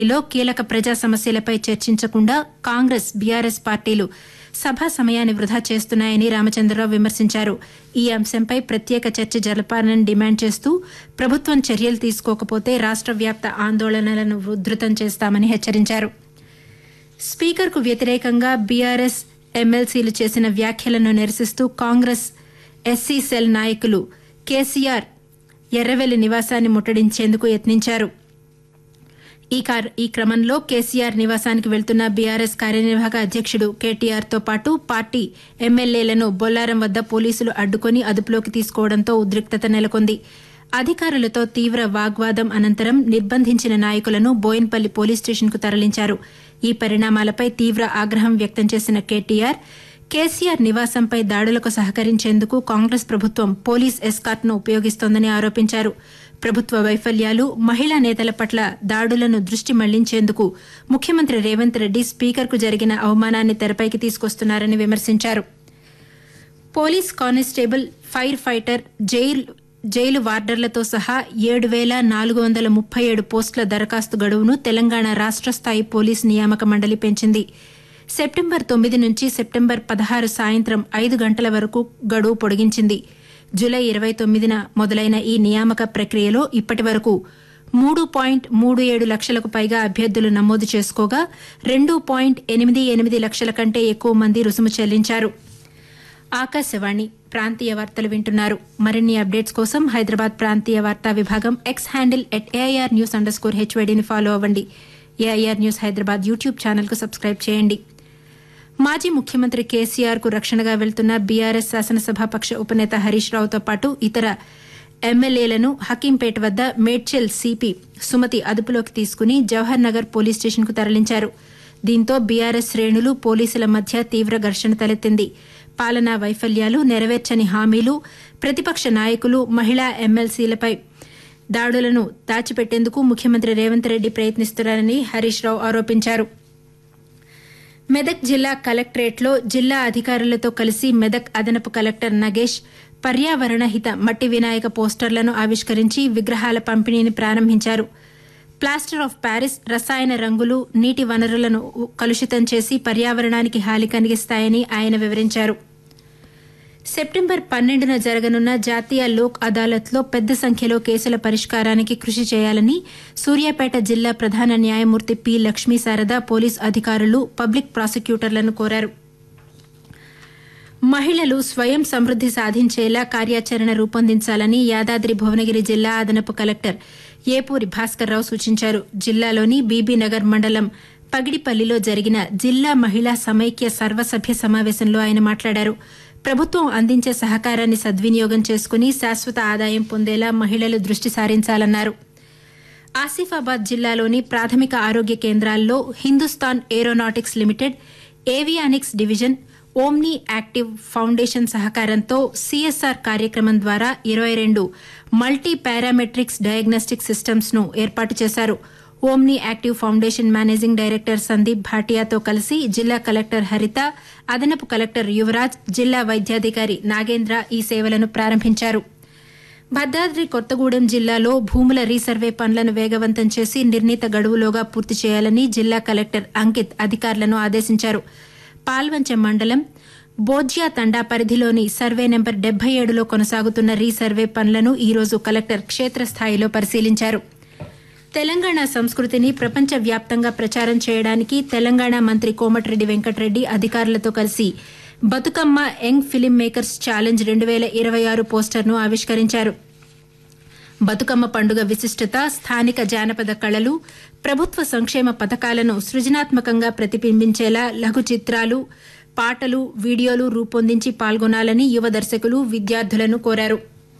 లో కీలక ప్రజా సమస్యలపై చర్చించకుండా కాంగ్రెస్ బీఆర్ఎస్ పార్టీలు సభా సమయాన్ని వృధా చేస్తున్నాయని రామచంద్రరావు విమర్శించారు ఈ అంశంపై ప్రత్యేక చర్చ జరపాలని డిమాండ్ చేస్తూ ప్రభుత్వం చర్యలు తీసుకోకపోతే రాష్ట వ్యాప్త ఆందోళనలను ఉధృతం చేస్తామని హెచ్చరించారు స్పీకర్కు వ్యతిరేకంగా బీఆర్ఎస్ ఎమ్మెల్సీలు చేసిన వ్యాఖ్యలను నిరసిస్తూ కాంగ్రెస్ ఎస్సీ సెల్ నాయకులు కేసీఆర్ ఎర్రవెల్లి నివాసాన్ని ముట్టడించేందుకు యత్నించారు ఈ కార్ ఈ క్రమంలో కేసీఆర్ నివాసానికి వెళ్తున్న బీఆర్ఎస్ కార్యనిర్వాహక అధ్యక్షుడు కేటీఆర్ తో పాటు పార్టీ ఎమ్మెల్యేలను బొల్లారం వద్ద పోలీసులు అడ్డుకుని అదుపులోకి తీసుకోవడంతో ఉద్రిక్తత నెలకొంది అధికారులతో తీవ్ర వాగ్వాదం అనంతరం నిర్బంధించిన నాయకులను బోయిన్పల్లి పోలీస్ స్టేషన్కు తరలించారు ఈ పరిణామాలపై తీవ్ర ఆగ్రహం వ్యక్తం చేసిన కేటీఆర్ కేసీఆర్ నివాసంపై దాడులకు సహకరించేందుకు కాంగ్రెస్ ప్రభుత్వం పోలీస్ ఎస్కార్ట్ను ఉపయోగిస్తోందని ఆరోపించారు ప్రభుత్వ వైఫల్యాలు మహిళా నేతల పట్ల దాడులను దృష్టి మళ్లించేందుకు ముఖ్యమంత్రి రేవంత్ రెడ్డి స్పీకర్కు జరిగిన అవమానాన్ని తెరపైకి తీసుకొస్తున్నారని విమర్శించారు police constable fire fighter jail jail వార్డర్లతో సహా ఏడు వేల నాలుగు వందల ముప్పై ఏడు పోస్టుల దరఖాస్తు గడువును తెలంగాణ రాష్ట స్థాయి పోలీస్ నియామక మండలి పెంచింది సెప్టెంబర్ తొమ్మిది నుంచి సెప్టెంబర్ పదహారు సాయంత్రం ఐదు గంటల వరకు గడువు పొడిగించింది జులై ఇరవై తొమ్మిదిన మొదలైన ఈ నియామక ప్రక్రియలో ఇప్పటి వరకు మూడు పాయింట్ మూడు ఏడు లక్షలకు పైగా అభ్యర్థులు నమోదు చేసుకోగా రెండు పాయింట్ ఎనిమిది ఎనిమిది లక్షల కంటే ఎక్కువ మంది రుసుము చెల్లించారు ఆకాశవాణి ప్రాంతీయ వార్తలు వింటున్నారు మరిన్ని అప్డేట్స్ కోసం హైదరాబాద్ ప్రాంతీయ వార్తా విభాగం X handle at AIR news underscore హెచ్వైడీని ఫాలో అవ్వండి ఏఐఆర్ న్యూస్ హైదరాబాద్ యూట్యూబ్ ఛానల్కు సబ్స్క్రైబ్ చేయండి మాజీ ముఖ్యమంత్రి కేసీఆర్ కు రక్షణగా వెళ్తున్న బీఆర్ఎస్ శాసనసభాపక్ష ఉపనేత హరీష్ రావుతో పాటు ఇతర ఎమ్మెల్యేలను హకీంపేట వద్ద మేడ్చల్ సిపి సుమతి అదుపులోకి తీసుకుని జవహర్ నగర్ పోలీస్ స్టేషన్కు తరలించారు దీంతో బీఆర్ఎస్ శ్రేణులు పోలీసుల మధ్య తీవ్ర ఘర్షణ తలెత్తింది పాలనా వైఫల్యాలు నెరవేర్చని హామీలు ప్రతిపక్ష నాయకులు మహిళా ఎమ్మెల్సీలపై దాడులను దాచిపెట్టేందుకు ముఖ్యమంత్రి రేవంత్ రెడ్డి ప్రయత్నిస్తున్నారని హరీష్ రావు ఆరోపించారు మెదక్ జిల్లా కలెక్టరేట్లో జిల్లా అధికారులతో కలిసి మెదక్ అదనపు కలెక్టర్ నగేష్ పర్యావరణ హిత మట్టి వినాయక పోస్టర్లను ఆవిష్కరించి విగ్రహాల పంపిణీని ప్రారంభించారు ప్లాస్టర్ ఆఫ్ ప్యారిస్ రసాయన రంగులు నీటి వనరులను కలుషితం చేసి పర్యావరణానికి హాని కలిగిస్తాయని ఆయన వివరించారు సెప్టెంబర్ పన్నెండున జరగనున్న జాతీయ లోక్ అదాలత్లో పెద్ద సంఖ్యలో కేసుల పరిష్కారానికి కృషి చేయాలని సూర్యాపేట జిల్లా ప్రధాన న్యాయమూర్తి పి లక్ష్మీ శారద పోలీస్ అధికారులు పబ్లిక్ ప్రాసిక్యూటర్లను కోరారు మహిళలు స్వయం సమృద్ది సాధించేలా కార్యాచరణ రూపొందించాలని యాదాద్రి భువనగిరి జిల్లా అదనపు కలెక్టర్ ఏపూరి భాస్కర్రావు సూచించారు జిల్లాలోని బీబీనగర్ మండలం పగిడిపల్లిలో జరిగిన జిల్లా మహిళా సమైక్య సర్వసభ్య సమావేశంలో ఆయన మాట్లాడారు ప్రభుత్వం అందించే సహకారాన్ని సద్వినియోగం చేసుకుని శాశ్వత ఆదాయం పొందేలా మహిళలు దృష్టి సారించాలన్నారు ఆసిఫాబాద్ జిల్లాలోని ప్రాథమిక ఆరోగ్య కేంద్రాల్లో Hindustan aeronautics limited avionics division omni active foundation సహకారంతో సీఎస్ఆర్ కార్యక్రమం ద్వారా ఇరవై రెండు మల్టీ పారామెట్రిక్స్ డయాగ్నోస్టిక్ సిస్టమ్స్ ను ఏర్పాటు చేశారు omni active foundation managing director Sandeep భాటియాతో కలిసి జిల్లా కలెక్టర్ హరిత అదనపు కలెక్టర్ యువరాజ్ జిల్లా వైద్యాధికారి నాగేంద్ర ఈ సేవలను ప్రారంభించారు భద్రాద్రి కొత్తగూడెం జిల్లాలో భూముల రీసర్వే పనులను వేగవంతం చేసి నిర్ణీత గడువులోగా పూర్తి చేయాలని జిల్లా కలెక్టర్ అంకిత్ అధికారులను ఆదేశించారు పాల్వంచ మండలం బోజ్యా తండా పరిధిలోని సర్వే నెంబర్ డెబ్బై ఏడులో కొనసాగుతున్న రీసర్వే పనులను ఈరోజు కలెక్టర్ క్షేత్రస్థాయిలో పరిశీలించారు తెలంగాణ సంస్కృతిని ప్రపంచ వ్యాప్తంగా ప్రచారం చేయడానికి తెలంగాణ మంత్రి కోమటిరెడ్డి వెంకటరెడ్డి అధికారులతో కలిసి Bathukamma young film makers challenge రెండు వేల ఇరవై ఆరు పోస్టర్ను ఆవిష్కరించారు బతుకమ్మ పండుగ విశిష్టత స్థానిక జానపద కళలు ప్రభుత్వ సంక్షేమ పథకాలను సృజనాత్మకంగా ప్రతిబింబించేలా లఘు చిత్రాలు పాటలు వీడియోలు రూపొందించి పాల్గొనాలని యువ దర్శకులు విద్యార్థులను కోరారు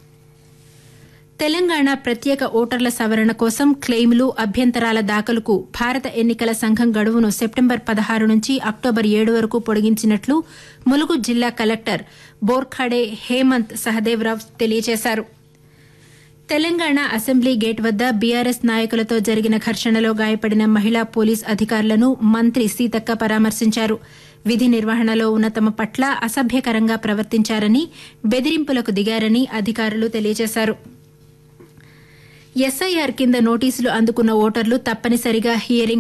తెలంగాణ ప్రత్యేక ఓటర్ల సవరణ కోసం క్లెయిమ్లు అభ్యంతరాల దాఖలుకు భారత ఎన్నికల సంఘం గడువును సెప్టెంబర్ పదహారు నుంచి అక్టోబర్ ఏడు వరకు పొడిగించినట్లు ములుగు జిల్లా కలెక్టర్ బోర్ఖాడే హేమంత్ సహదేవరావు తెలియజేశారు తెలంగాణ అసెంబ్లీ గేట్ వద్ద బీఆర్ఎస్ నాయకులతో జరిగిన ఘర్షణలో గాయపడిన మహిళా పోలీస్ అధికారులను మంత్రి సీతక్క పరామర్శించారు విధి నిర్వహణలో ఉన్న తమ పట్ల అసభ్యకరంగా ప్రవర్తించారని బెదిరింపులకు దిగారని అధికారులు తెలియజేశారు ఎస్ఐఆర్ కింద నోటీసులు అందుకున్న ఓటర్లు తప్పనిసరిగా హియరింగ్